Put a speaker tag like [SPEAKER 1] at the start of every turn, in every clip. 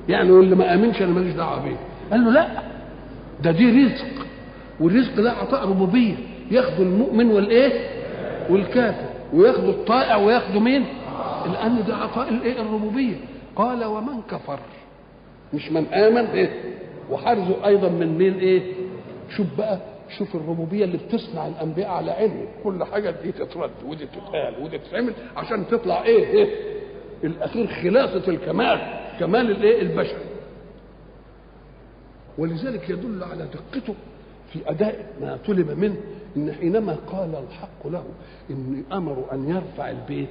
[SPEAKER 1] يعني واللي ما امنش انا ماليش دعوه بيه قال له لا ده دي رزق والرزق ده عطاء ربوبيه ياخده المؤمن والايه والكافر وياخده الطائع وياخده مين لان ده عطاء الايه الربوبيه قال ومن كفر مش من امن ايه وحرزه ايضا من مين ايه شوف بقى شوف الربوبيه اللي بتصنع الانبياء على علم كل حاجه دي تترد ودي تتقال ودي تتعمل عشان تطلع ايه ايه الاخير خلاصه الكمال كمال الايه البشري ولذلك يدل على دقته في اداء ما طلب منه ان حينما قال الحق له ان امروا ان يرفع البيت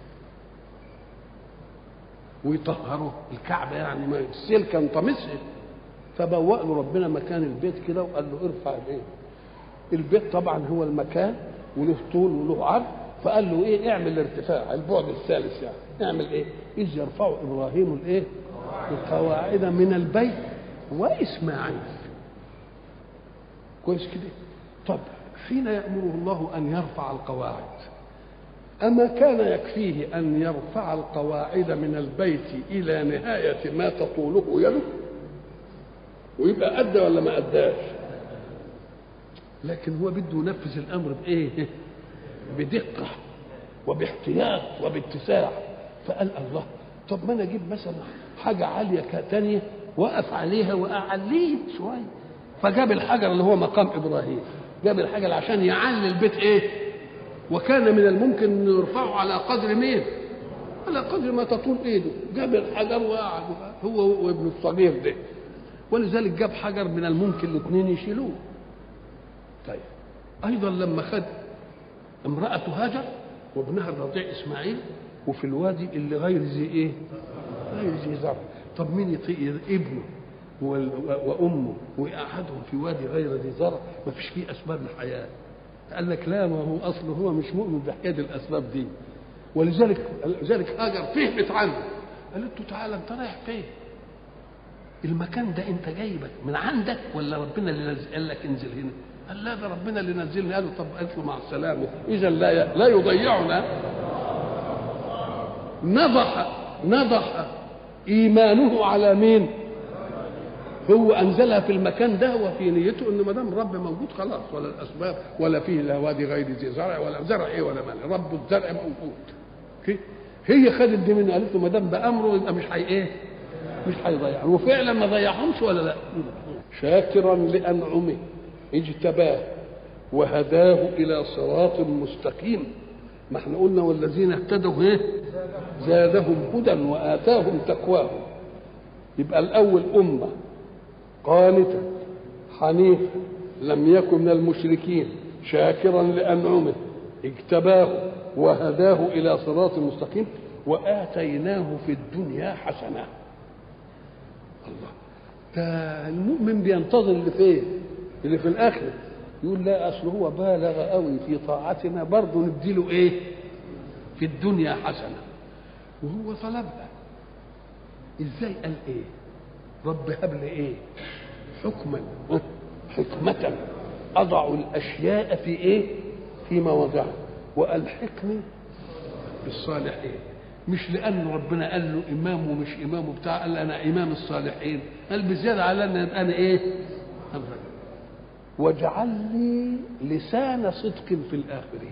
[SPEAKER 1] ويطهروا الكعبه يعني ما السيل كان طمسها فبوأ له ربنا مكان البيت كده وقال له ارفع الايه البيت طبعا هو المكان وله طول وله عرض فقال له ايه اعمل ارتفاع البعد الثالث يعني اعمل ايه اذ يرفع ابراهيم الايه القواعد من البيت واسماعيل كويس كده طب حين يأمره الله أن يرفع القواعد أما كان يكفيه أن يرفع القواعد من البيت إلى نهاية ما تطوله يده ويبقى أدى ولا ما أداش لكن هو بده ينفذ الأمر بإيه بدقة وباحتياط وباتساع فقال الله طب ما أنا أجيب مثلا حاجة عالية تانية وقف عليها وأعليه شوية فجاب الحجر اللي هو مقام إبراهيم جاب الحجر عشان يعلي البيت إيه وكان من الممكن أن يرفعه على قدر مين على قدر ما تطول ايده جاب الحجر وقعد هو وابن الصغير ده ولذلك جاب حجر من الممكن الاثنين يشيلوه طيب ايضا لما خد امرأة هاجر وابنها الرضيع اسماعيل وفي الوادي اللي غير ذي ايه غير ذي زرع طب مين يطيق ابنه وامه ويقعدهم في وادي غير ذي زرع ما فيش فيه اسباب الحياه قال لك لا ما هو اصله هو مش مؤمن بحكايه الاسباب دي ولذلك لذلك هاجر فهمت عنه قالت له تعالى انت رايح فين؟ المكان ده انت جايبك من عندك ولا ربنا اللي نزل قال لك انزل هنا؟ قال لا ده ربنا اللي نزلني قال له طب قالت له مع السلامه اذا لا لا يضيعنا نضح نضح ايمانه على مين؟ هو انزلها في المكان ده وفي نيته ان ما دام رب موجود خلاص ولا الاسباب ولا فيه لا وادي غير ذي زرع ولا زرع ايه ولا مال رب الزرع موجود اوكي هي خدت دي منه قالت له ما دام بامره يبقى مش هي ايه؟ مش هيضيع وفعلا ما ضيعهمش ولا لا؟ شاكرا لانعمه اجتباه وهداه الى صراط مستقيم ما احنا قلنا والذين اهتدوا ايه؟ زادهم هدى واتاهم تقواهم يبقى الاول امه قانتا حنيفا لم يكن من المشركين شاكرا لانعمه اجتباه وهداه الى صراط مستقيم واتيناه في الدنيا حسنه الله ده المؤمن بينتظر اللي فين اللي في الاخره يقول لا اصل هو بالغ قوي في طاعتنا برضه نديله ايه في الدنيا حسنه وهو طلبها ازاي قال ايه رب هب لي ايه حكما حكمة أضع الأشياء في إيه؟ في مواضعها وألحقني بالصالحين مش لأن ربنا قال له إمام ومش إمام وبتاع قال أنا إمام الصالحين قال بزيادة على أن أنا إيه؟ واجعل لي لسان صدق في الآخرين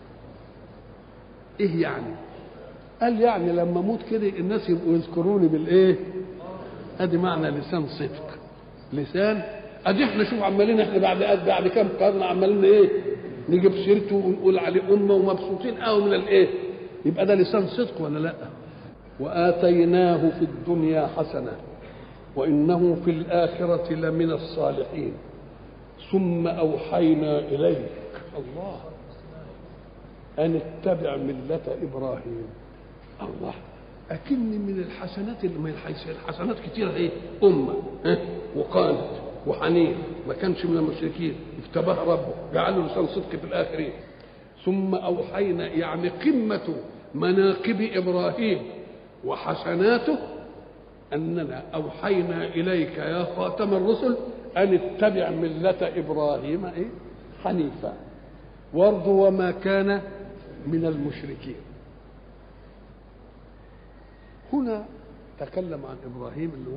[SPEAKER 1] إيه يعني؟ قال يعني لما أموت كده الناس يبقوا يذكروني بالإيه؟ ادي معنى لسان صدق لسان ادي احنا شوف عمالين احنا بعد قد بعد كام قرن عمالين ايه نجيب سيرته ونقول عليه امه ومبسوطين قوي من الايه يبقى ده لسان صدق ولا لا واتيناه في الدنيا حسنه وانه في الاخره لمن الصالحين ثم اوحينا اليك الله ان اتبع مله ابراهيم الله أكن من الحسنات من الحسنات كتيرة إيه؟ أمة إيه؟ وقانت وحنين ما كانش من المشركين اجتباه ربه جعل له لسان صدق في الآخرين ثم أوحينا يعني قمة مناقب إبراهيم وحسناته أننا أوحينا إليك يا خاتم الرسل أن اتبع ملة إبراهيم إيه؟ حنيفا برضه وما كان من المشركين هنا تكلم عن ابراهيم اللي